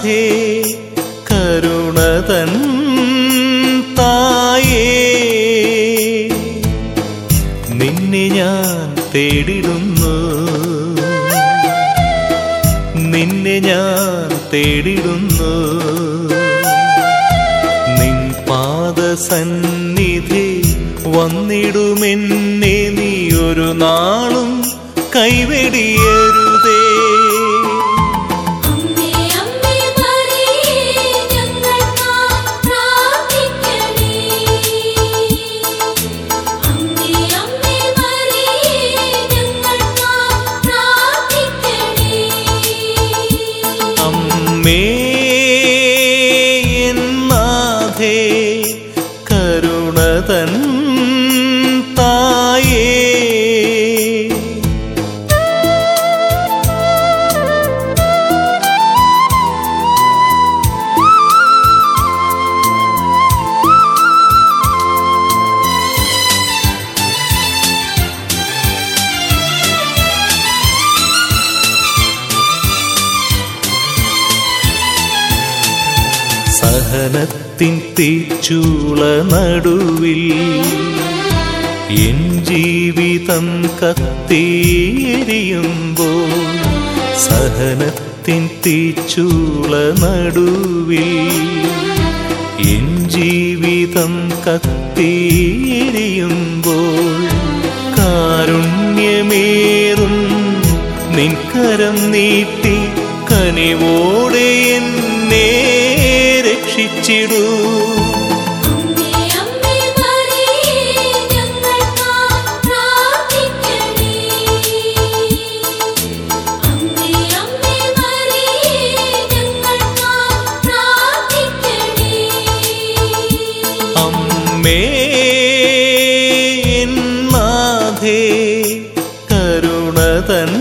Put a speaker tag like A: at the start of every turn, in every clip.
A: നാഥേ കരുണതൻ തായേ നിന്നെ ഞാൻ തേടിടുന്നു നിന്നെ ഞാൻ തേടിടുന്നു നിൻ പാദസന്നിധി വന്നിടുമെന്നെ നീ ഒരു നാളും കൈവെടിയരുതേ
B: അമ്മേ അമ്മേ മറിയേ ഞങ്ങൾക്കായി പ്രാർത്ഥിക്കണേ അമ്മേ അമ്മേ മറിയേ ഞങ്ങൾക്കായി പ്രാർത്ഥിക്കണേ
A: അമ്മേ എന്നാഥേ കരുണതൻ തായേ സഹനത്തിൻ തീച്ചൂള നടുവിൽ എൻ ജീവിതം കത്തിയെരിയുമ്പോൾ സഹനത്തിൻ തീച്ചൂള നടുവിൽ എൻ ജീവിതം കത്തിയെരിയുമ്പോൾ കാരുണ്യമേറും നിൻകരം നീട്ടി കനിവോടെ എന്നെ രക്ഷിച്ചിടൂ
B: അമ്മേ അമ്മേ മറിയേ ഞങ്ങൾക്കായി പ്രാർത്ഥിക്കണേ അമ്മേ അമ്മേ മറിയേ ഞങ്ങൾക്കായി പ്രാർത്ഥിക്കണേ
A: അമ്മേ നാഥേ കരുണതൻ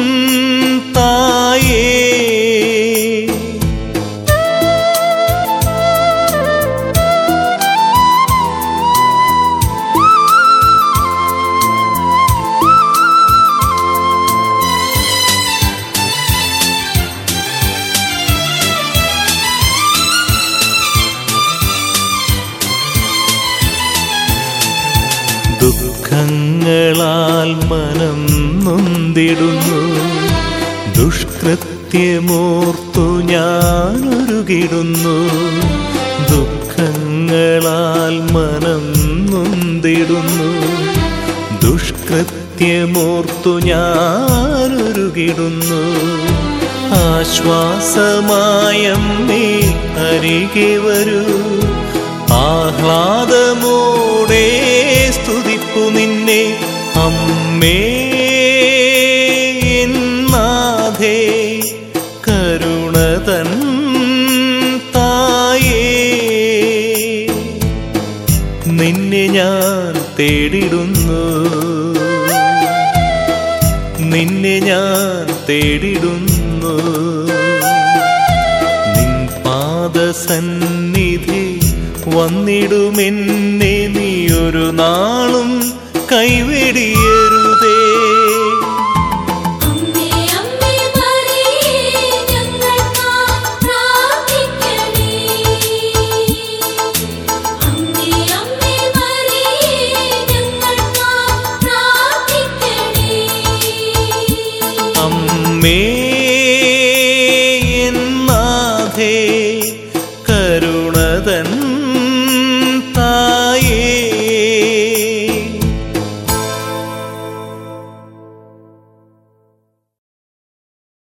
A: തായേ ദുഃഖങ്ങളാൽ മനം നൊന്തിടുന്നു ദുഷ്കൃത്യമോർത്തു ഞാനൊരുകിടുന്നു ദുഃഖങ്ങളാൽ മനം നൊന്തിടുന്നു ദുഷ്കൃത്യമോർത്തു ഞാനൊരുകിടുന്നു ആശ്വാസമായമ്മേ അരികെ വരൂ ആഹ്ലാദമോടെ സ്തുതിപ്പു നിന്നെ അമ്മേ നാഥേ കരുണതൻ തായേ നിന്നെ ഞാൻ തേടിടുന്നു നിന്നെ ഞാൻ തേടിടുന്നു നിൻ പാദസന്നിധി വന്നിടുമെന്നെ നീ ഒരു നാളും കൈവെടിയരുതേ
B: അമ്മേ അമ്മേ മറിയേ ഞങ്ങൾക്കായി പ്രാർത്ഥിക്കണേ അമ്മേ അമ്മേ മറിയേ ഞങ്ങൾക്കായി പ്രാർത്ഥിക്കണേ
A: അമ്മേ